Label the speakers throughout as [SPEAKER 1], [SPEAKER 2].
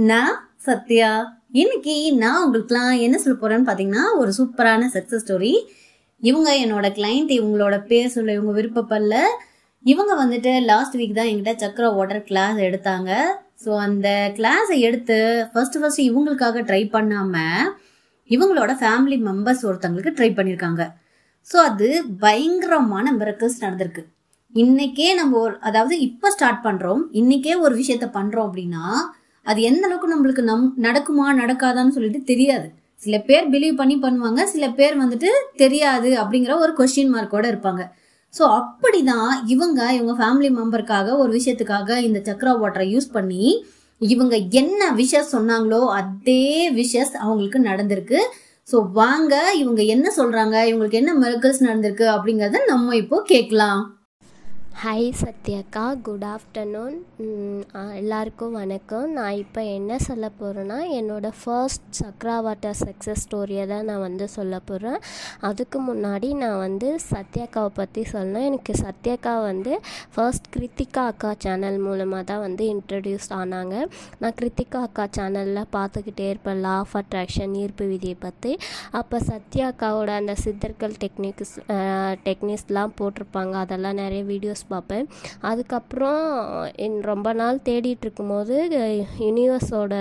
[SPEAKER 1] நான் சத்யா இன்னைக்கு நான் உங்களுக்குலாம் என்ன சொல்ல போறேன்னு பார்த்தீங்கன்னா ஒரு சூப்பரான சக்ஸஸ் ஸ்டோரி இவங்க என்னோட கிளைண்ட் இவங்களோட பேர் சொல்ல இவங்க விருப்பப்படல இவங்க வந்துட்டு லாஸ்ட் வீக் தான் என்கிட்ட சக்கர வாட்டர் கிளாஸ் எடுத்தாங்க ஸோ அந்த கிளாஸை எடுத்து ஃபர்ஸ்ட் ஃபர்ஸ்ட் இவங்களுக்காக ட்ரை பண்ணாம இவங்களோட ஃபேமிலி மெம்பர்ஸ் ஒருத்தங்களுக்கு ட்ரை பண்ணியிருக்காங்க ஸோ அது பயங்கரமான மிரக்கல்ஸ் நடந்திருக்கு இன்னைக்கே நம்ம ஒரு அதாவது இப்போ ஸ்டார்ட் பண்ணுறோம் இன்னைக்கே ஒரு விஷயத்த பண்ணுறோம் அப்படின்னா அது எந்த அளவுக்கு நம்மளுக்கு நம் நடக்குமா நடக்காதான்னு சொல்லிட்டு தெரியாது சில பேர் பிலீவ் பண்ணி பண்ணுவாங்க சில பேர் வந்துட்டு தெரியாது அப்படிங்கிற ஒரு கொஸ்டின் மார்க்கோட இருப்பாங்க ஸோ அப்படிதான் இவங்க இவங்க ஃபேமிலி மெம்பருக்காக ஒரு விஷயத்துக்காக இந்த சக்ரா வாட்டரை யூஸ் பண்ணி இவங்க என்ன விஷஸ் சொன்னாங்களோ அதே விஷஸ் அவங்களுக்கு நடந்திருக்கு ஸோ வாங்க இவங்க என்ன சொல்றாங்க இவங்களுக்கு என்ன மிரக்கல்ஸ் நடந்திருக்கு அப்படிங்கறத நம்ம இப்போ கேட்கலாம்
[SPEAKER 2] ஹாய் சத்யாக்கா குட் ஆஃப்டர்நூன் எல்லாருக்கும் வணக்கம் நான் இப்போ என்ன சொல்ல போகிறேன்னா என்னோடய ஃபர்ஸ்ட் சக்ரா வாட்டர் சக்ஸஸ் ஸ்டோரியை தான் நான் வந்து சொல்ல போகிறேன் அதுக்கு முன்னாடி நான் வந்து சத்யாக்காவை பற்றி சொல்லணும் எனக்கு சத்யாக்கா வந்து ஃபர்ஸ்ட் கிருத்திகா அக்கா சேனல் மூலமாக தான் வந்து இன்ட்ரடியூஸ் ஆனாங்க நான் கிருத்திகா அக்கா சேனலில் பார்த்துக்கிட்டே இருப்பேன் லா ஆஃப் அட்ராக்ஷன் ஈர்ப்பு விதியை பற்றி அப்போ சத்யா அக்காவோட அந்த சித்தர்கள் டெக்னிக்ஸ் டெக்னிக்ஸ்லாம் போட்டிருப்பாங்க அதெல்லாம் நிறைய வீடியோஸ் பார்ப்பேன் அதுக்கப்புறம் என் ரொம்ப நாள் தேடிட்டு இருக்கும்போது யூனிவர்ஸோட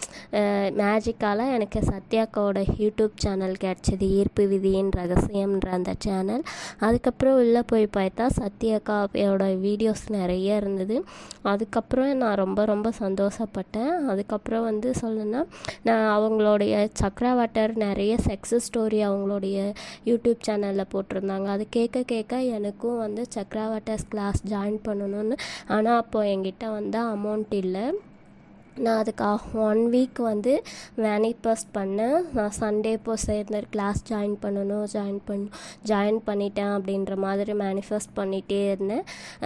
[SPEAKER 2] மேஜிக்கால் எனக்கு சத்யாக்காவோட யூடியூப் சேனல் கிடச்சிது ஈர்ப்பு விதியின் ரகசியம்ன்ற அந்த சேனல் அதுக்கப்புறம் உள்ளே போய் பார்த்தா சத்யாக்காவோட வீடியோஸ் நிறைய இருந்தது அதுக்கப்புறம் நான் ரொம்ப ரொம்ப சந்தோஷப்பட்டேன் அதுக்கப்புறம் வந்து சொல்லணும்னா நான் அவங்களுடைய சக்ரா வாட்டர் நிறைய சக்ஸஸ் ஸ்டோரி அவங்களுடைய யூடியூப் சேனலில் போட்டிருந்தாங்க அது கேட்க கேட்க எனக்கும் வந்து சக்ரா வாட்டர்ஸ் கிளாஸ் ஜாயின் பண்ணணும்னு ஆனால் அப்போது என்கிட்ட வந்து அமௌண்ட் இல்லை நான் அதுக்கு ஒன் வீக் வந்து மேனிஃபெஸ்ட் பண்ணேன் நான் சண்டே இப்போ சேர்ந்து கிளாஸ் ஜாயின் பண்ணணும் ஜாயின் பண்ண ஜாயின் பண்ணிட்டேன் அப்படின்ற மாதிரி மேனிஃபெஸ்ட் பண்ணிகிட்டே இருந்தேன்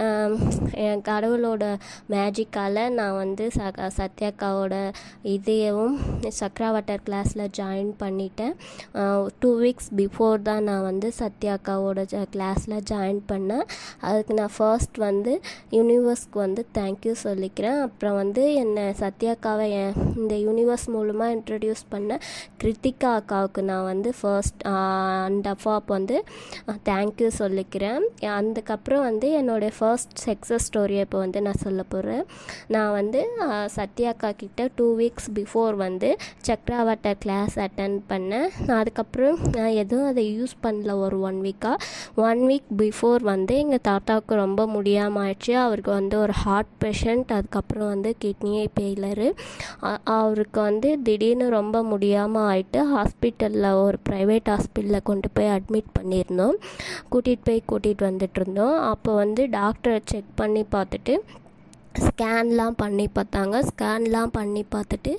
[SPEAKER 2] என் கடவுளோட மேஜிக்கால் நான் வந்து ச சத்யாக்காவோட இதையவும் சக்ரா வாட்டர் கிளாஸில் ஜாயின் பண்ணிட்டேன் டூ வீக்ஸ் பிஃபோர் தான் நான் வந்து சத்யாக்காவோட கிளாஸில் ஜாயின் பண்ணேன் அதுக்கு நான் ஃபர்ஸ்ட் வந்து யூனிவர்ஸ்க்கு வந்து தேங்க்யூ சொல்லிக்கிறேன் அப்புறம் வந்து என்னை சத் சத்யாக்காவை என் இந்த யூனிவர்ஸ் மூலமாக இன்ட்ரடியூஸ் பண்ண கிருத்திகா அக்காவுக்கு நான் வந்து ஃபர்ஸ்ட் அண்ட் அஃபாப் வந்து தேங்க்யூ சொல்லிக்கிறேன் அதுக்கப்புறம் வந்து என்னுடைய ஃபர்ஸ்ட் சக்ஸஸ் ஸ்டோரியை இப்போ வந்து நான் சொல்ல போகிறேன் நான் வந்து சத்யாக்கா கிட்ட டூ வீக்ஸ் பிஃபோர் வந்து சக்ராவாட்டர் கிளாஸ் அட்டன் பண்ணேன் நான் அதுக்கப்புறம் நான் எதுவும் அதை யூஸ் பண்ணல ஒரு ஒன் வீக்காக ஒன் வீக் பிஃபோர் வந்து எங்கள் தாத்தாவுக்கு ரொம்ப முடியாமல் ஆயிடுச்சு அவருக்கு வந்து ஒரு ஹார்ட் பேஷண்ட் அதுக்கப்புறம் வந்து கிட்னியை பெயிலர் அவருக்கு வந்து திடீர்னு ரொம்ப முடியாமல் ஆயிட்டு ஹாஸ்பிட்டலில் ஒரு ப்ரைவேட் ஹாஸ்பிட்டலில் கொண்டு போய் அட்மிட் பண்ணியிருந்தோம் கூட்டிகிட்டு போய் கூட்டிகிட்டு வந்துட்டு இருந்தோம் அப்போ வந்து டாக்டரை செக் பண்ணி பார்த்துட்டு ஸ்கேன்லாம் பண்ணி பார்த்தாங்க ஸ்கேன்லாம் பண்ணி பார்த்துட்டு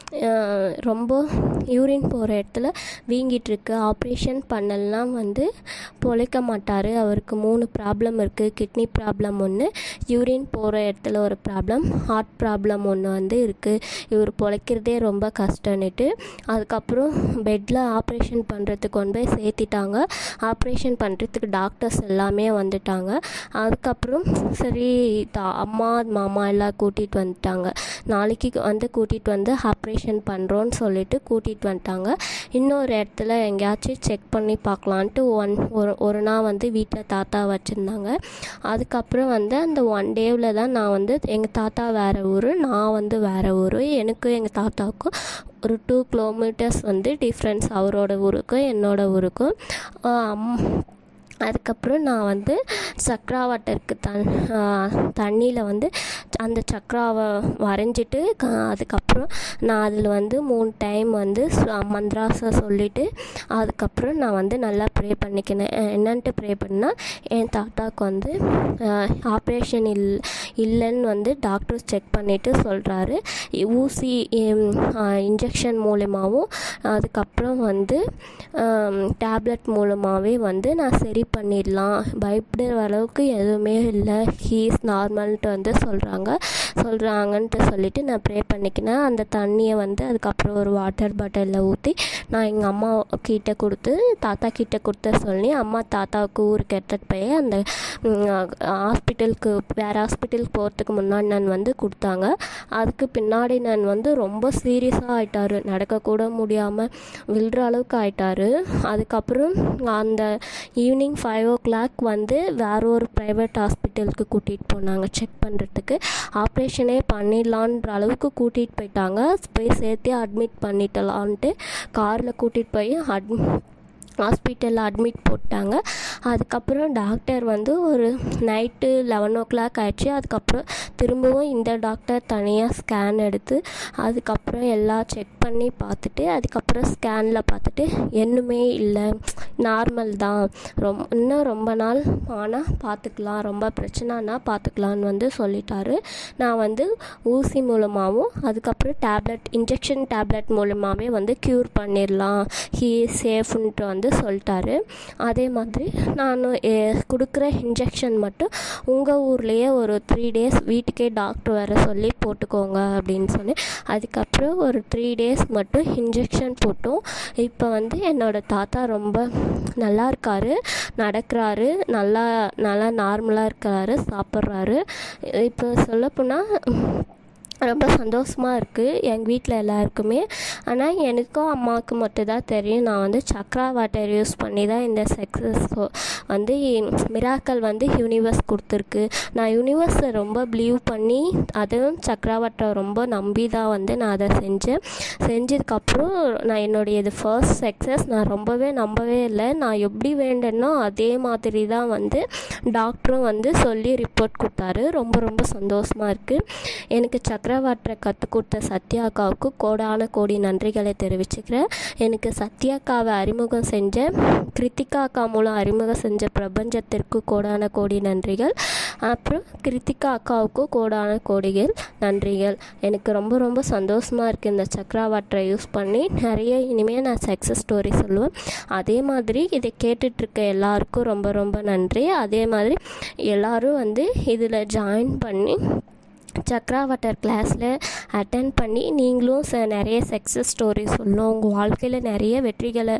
[SPEAKER 2] ரொம்ப யூரின் போகிற இடத்துல வீங்கிட்டுருக்கு ஆப்ரேஷன் பண்ணலாம் வந்து பொழைக்க மாட்டார் அவருக்கு மூணு ப்ராப்ளம் இருக்குது கிட்னி ப்ராப்ளம் ஒன்று யூரின் போகிற இடத்துல ஒரு ப்ராப்ளம் ஹார்ட் ப்ராப்ளம் ஒன்று வந்து இருக்குது இவர் பொழைக்கிறதே ரொம்ப கஷ்டம்னுட்டு அதுக்கப்புறம் பெட்டில் ஆப்ரேஷன் பண்ணுறதுக்கு கொண்டு போய் சேர்த்திட்டாங்க ஆப்ரேஷன் பண்ணுறதுக்கு டாக்டர்ஸ் எல்லாமே வந்துட்டாங்க அதுக்கப்புறம் சரி அம்மா மாமா எல்லாம் கூட்டிகிட்டு வந்துட்டாங்க நாளைக்கு வந்து கூட்டிகிட்டு வந்து ஆப்ரேஷன் பண்ணுறோன்னு சொல்லிட்டு கூட்டிகிட்டு வந்துட்டாங்க இன்னொரு இடத்துல எங்கேயாச்சும் செக் பண்ணி பார்க்கலான்ட்டு ஒன் ஒரு ஒரு நாள் வந்து வீட்டில் தாத்தா வச்சுருந்தாங்க அதுக்கப்புறம் வந்து அந்த ஒன் டேவில் தான் நான் வந்து எங்கள் தாத்தா வேறு ஊர் நான் வந்து வேறு ஊர் எனக்கும் எங்கள் தாத்தாவுக்கும் ஒரு டூ கிலோமீட்டர்ஸ் வந்து டிஃப்ரென்ஸ் அவரோட ஊருக்கும் என்னோடய ஊருக்கும் அதுக்கப்புறம் நான் வந்து சக்ரா வாட்டருக்கு த தண்ணியில் வந்து அந்த சக்ராவை வரைஞ்சிட்டு அதுக்கப்புறம் நான் அதில் வந்து மூணு டைம் வந்து மந்த்ராஸை சொல்லிவிட்டு அதுக்கப்புறம் நான் வந்து நல்லா ப்ரே பண்ணிக்கினேன் என்னன்ட்டு ப்ரே பண்ணால் என் தாத்தாவுக்கு வந்து ஆப்ரேஷன் இல் இல்லைன்னு வந்து டாக்டர்ஸ் செக் பண்ணிவிட்டு சொல்கிறாரு ஊசி இன்ஜெக்ஷன் மூலமாகவும் அதுக்கப்புறம் வந்து டேப்லெட் மூலமாகவே வந்து நான் சரி பண்ணிடலாம் பயப்படுற அளவுக்கு எதுவுமே இல்லை ஹீஸ் நார்மல்ன்ட்டு வந்து சொல்கிறாங்க சொல்கிறாங்கன்ட்டு சொல்லிவிட்டு நான் ப்ரே பண்ணிக்கினேன் அந்த தண்ணியை வந்து அதுக்கப்புறம் ஒரு வாட்டர் பாட்டிலில் ஊற்றி நான் எங்கள் அம்மா கிட்ட கொடுத்து தாத்தா கிட்ட கொடுத்த சொல்லி அம்மா தாத்தாவுக்கு ஊருக்கு எடுத்துகிட்டு போய் அந்த ஹாஸ்பிட்டலுக்கு வேறு ஹாஸ்பிட்டலுக்கு போகிறதுக்கு முன்னாடி நான் வந்து கொடுத்தாங்க அதுக்கு பின்னாடி நான் வந்து ரொம்ப சீரியஸாக ஆயிட்டாரு நடக்கக்கூட முடியாமல் விழுற அளவுக்கு ஆயிட்டாரு அதுக்கப்புறம் அந்த ஈவினிங் ஃபைவ் ஓ கிளாக் வந்து வேற ஒரு ப்ரைவேட் ஹாஸ்பிட்டலுக்கு கூட்டிகிட்டு போனாங்க செக் பண்ணுறதுக்கு ஆப்ரேஷனே பண்ணிடலான்ற அளவுக்கு கூட்டிகிட்டு போயிட்டாங்க போய் சேர்த்தே அட்மிட் பண்ணிட்டலான்ட்டு காரில் கூட்டிகிட்டு போய் அட்மி ஹாஸ்பிட்டலில் அட்மிட் போட்டாங்க அதுக்கப்புறம் டாக்டர் வந்து ஒரு நைட்டு லெவன் ஓ கிளாக் ஆயிடுச்சு அதுக்கப்புறம் திரும்பவும் இந்த டாக்டர் தனியாக ஸ்கேன் எடுத்து அதுக்கப்புறம் எல்லாம் செக் பண்ணி பார்த்துட்டு அதுக்கப்புறம் ஸ்கேனில் பார்த்துட்டு என்னுமே இல்லை நார்மல் தான் ரொம் இன்னும் ரொம்ப நாள் ஆனால் பார்த்துக்கலாம் ரொம்ப பிரச்சனைனா பார்த்துக்கலான்னு வந்து சொல்லிட்டாரு நான் வந்து ஊசி மூலமாகவும் அதுக்கப்புறம் டேப்லெட் இன்ஜெக்ஷன் டேப்லெட் மூலமாகவே வந்து க்யூர் பண்ணிடலாம் ஹீ சேஃப்ன்ட்டு வந்து சொல்லிட்டாரு அதே மாதிரி நான் கொடுக்குற இன்ஜெக்ஷன் மட்டும் உங்கள் ஊர்லேயே ஒரு த்ரீ டேஸ் வீட்டுக்கே டாக்டர் வர சொல்லி போட்டுக்கோங்க அப்படின்னு சொல்லி அதுக்கப்புறம் ஒரு த்ரீ டேஸ் மட்டும் இன்ஜெக்ஷன் போட்டோம் இப்போ வந்து என்னோடய தாத்தா ரொம்ப நல்லா இருக்காரு நடக்கிறாரு நல்லா நல்லா நார்மலாக இருக்கிறாரு சாப்பிட்றாரு இப்போ சொல்லப்போனால் ரொம்ப சந்தோஷமாக இருக்குது எங்கள் வீட்டில் எல்லாருக்குமே ஆனால் எனக்கும் அம்மாவுக்கு மட்டும் தான் தெரியும் நான் வந்து சக்ரா வாட்டர் யூஸ் பண்ணி தான் இந்த சக்ஸஸ் வந்து மிராக்கல் வந்து யூனிவர்ஸ் கொடுத்துருக்கு நான் யூனிவர்ஸை ரொம்ப பிலீவ் பண்ணி அதுவும் சக்ரா வாட்டர் ரொம்ப நம்பி தான் வந்து நான் அதை செஞ்சேன் செஞ்சதுக்கப்புறம் நான் என்னுடைய இது ஃபர்ஸ்ட் சக்ஸஸ் நான் ரொம்பவே நம்பவே இல்லை நான் எப்படி வேண்டனோ அதே மாதிரி தான் வந்து டாக்டரும் வந்து சொல்லி ரிப்போர்ட் கொடுத்தாரு ரொம்ப ரொம்ப சந்தோஷமாக இருக்குது எனக்கு சக்ரா வாட்டரை கற்றுக் கொடுத்த சத்யா அக்காவுக்கு கோடான கோடி நன்றிகளை தெரிவிச்சுக்கிறேன் எனக்கு சத்யா அக்காவை அறிமுகம் செஞ்ச கிருத்திகா அக்கா மூலம் அறிமுகம் செஞ்ச பிரபஞ்சத்திற்கு கோடான கோடி நன்றிகள் அப்புறம் கிருத்திகா அக்காவுக்கும் கோடான கோடிகள் நன்றிகள் எனக்கு ரொம்ப ரொம்ப சந்தோஷமாக இருக்குது இந்த சக்ரா வாட்டரை யூஸ் பண்ணி நிறைய இனிமேல் நான் சக்ஸஸ் ஸ்டோரி சொல்லுவேன் அதே மாதிரி இதை கேட்டுட்ருக்க எல்லாருக்கும் ரொம்ப ரொம்ப நன்றி அதே மாதிரி எல்லோரும் வந்து இதில் ஜாயின் பண்ணி சக்ரா வாட்டர் கிளாஸில் அட்டன் பண்ணி நீங்களும் ச நிறைய சக்ஸஸ் ஸ்டோரி சொல்லணும் உங்கள் வாழ்க்கையில் நிறைய வெற்றிகளை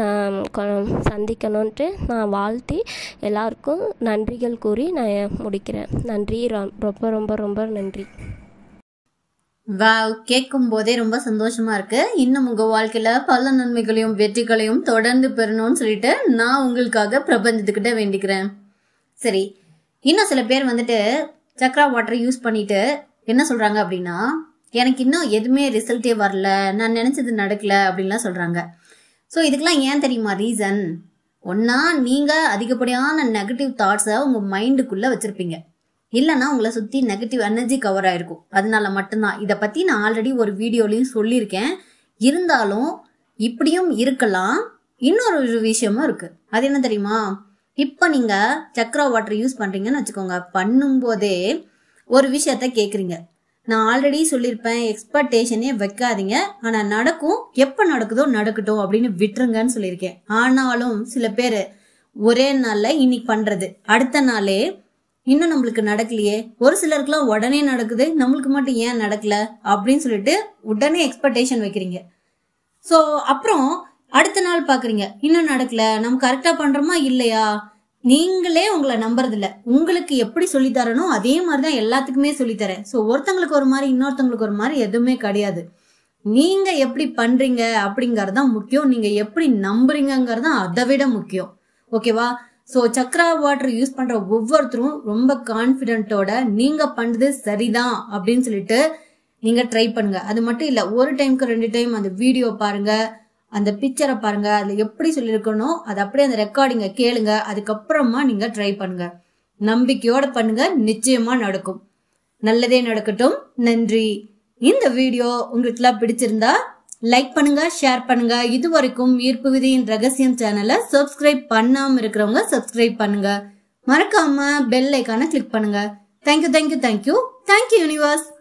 [SPEAKER 2] சந்திக்கணுன்ட்டு நான் வாழ்த்தி எல்லாருக்கும் நன்றிகள் கூறி நான் முடிக்கிறேன் நன்றி ரொம்ப ரொம்ப ரொம்ப நன்றி
[SPEAKER 1] வாவ் கேட்கும் போதே ரொம்ப சந்தோஷமா இருக்கு இன்னும் உங்க வாழ்க்கையில பல நன்மைகளையும் வெற்றிகளையும் தொடர்ந்து பெறணும்னு சொல்லிட்டு நான் உங்களுக்காக பிரபஞ்சத்துக்கிட்ட வேண்டிக்கிறேன் சரி இன்னும் சில பேர் வந்துட்டு சக்ரா வாட்டர் யூஸ் பண்ணிட்டு என்ன சொல்றாங்க அப்படின்னா எனக்கு இன்னும் எதுவுமே ரிசல்ட்டே வரல நான் நினைச்சது நடக்கல அப்படின்லாம் சொல்றாங்க ஸோ இதுக்கெல்லாம் ஏன் தெரியுமா ரீசன் ஒன்னா நீங்க அதிகப்படியான நெகட்டிவ் தாட்ஸை உங்க மைண்டுக்குள்ள வச்சிருப்பீங்க இல்லைன்னா உங்களை சுற்றி நெகட்டிவ் எனர்ஜி கவர் ஆயிருக்கும் அதனால மட்டும்தான் இதை பற்றி நான் ஆல்ரெடி ஒரு வீடியோலையும் சொல்லியிருக்கேன் இருந்தாலும் இப்படியும் இருக்கலாம் இன்னொரு விஷயமும் இருக்கு அது என்ன தெரியுமா இப்போ நீங்கள் சக்ரா வாட்டர் யூஸ் பண்ணுறீங்கன்னு வச்சுக்கோங்க பண்ணும்போதே ஒரு விஷயத்த கேட்குறீங்க நான் ஆல்ரெடி சொல்லியிருப்பேன் எக்ஸ்பெக்டேஷனே வைக்காதீங்க ஆனால் நடக்கும் எப்போ நடக்குதோ நடக்கட்டும் அப்படின்னு விட்டுருங்கன்னு சொல்லியிருக்கேன் ஆனாலும் சில பேர் ஒரே நாளில் இன்னைக்கு பண்ணுறது அடுத்த நாளே இன்னும் நம்மளுக்கு நடக்கலையே ஒரு சிலருக்குலாம் உடனே நடக்குது நம்மளுக்கு மட்டும் ஏன் நடக்கல அப்படின்னு சொல்லிட்டு உடனே எக்ஸ்பெக்டேஷன் வைக்கிறீங்க ஸோ அப்புறம் அடுத்த நாள் பார்க்குறீங்க இன்னும் நடக்கல நம்ம கரெக்டாக பண்ணுறோமா இல்லையா நீங்களே உங்களை நம்புறதில்ல உங்களுக்கு எப்படி சொல்லித்தரணும் அதே மாதிரி தான் எல்லாத்துக்குமே சொல்லித்தரேன் ஸோ ஒருத்தங்களுக்கு ஒரு மாதிரி இன்னொருத்தங்களுக்கு ஒரு மாதிரி எதுவுமே கிடையாது நீங்க எப்படி பண்றீங்க அப்படிங்கறது தான் முக்கியம் நீங்க எப்படி நம்புறீங்கிறது தான் அதை விட முக்கியம் ஓகேவா ஸோ சக்ரா வாட்டர் யூஸ் பண்ற ஒவ்வொருத்தரும் ரொம்ப கான்ஃபிடென்ட்டோட நீங்க பண்றது சரிதான் அப்படின்னு சொல்லிட்டு நீங்க ட்ரை பண்ணுங்க அது மட்டும் இல்ல ஒரு டைம்க்கு ரெண்டு டைம் அந்த வீடியோ பாருங்க அந்த பிக்சரை பாருங்க அதுல எப்படி சொல்லியிருக்கணும் அது அப்படியே அந்த ரெக்கார்டிங்க கேளுங்க அதுக்கப்புறமா நீங்க ட்ரை பண்ணுங்க நம்பிக்கையோட பண்ணுங்க நிச்சயமா நடக்கும் நல்லதே நடக்கட்டும் நன்றி இந்த வீடியோ உங்களுக்குலாம் பிடிச்சிருந்தா லைக் பண்ணுங்க ஷேர் பண்ணுங்க இது வரைக்கும் ஈர்ப்பு விதியின் ரகசியம் சேனலை சப்ஸ்கிரைப் பண்ணாம இருக்கிறவங்க சப்ஸ்கிரைப் பண்ணுங்க மறக்காம பெல் ஐக்கான கிளிக் பண்ணுங்க thank you thank you thank you thank you universe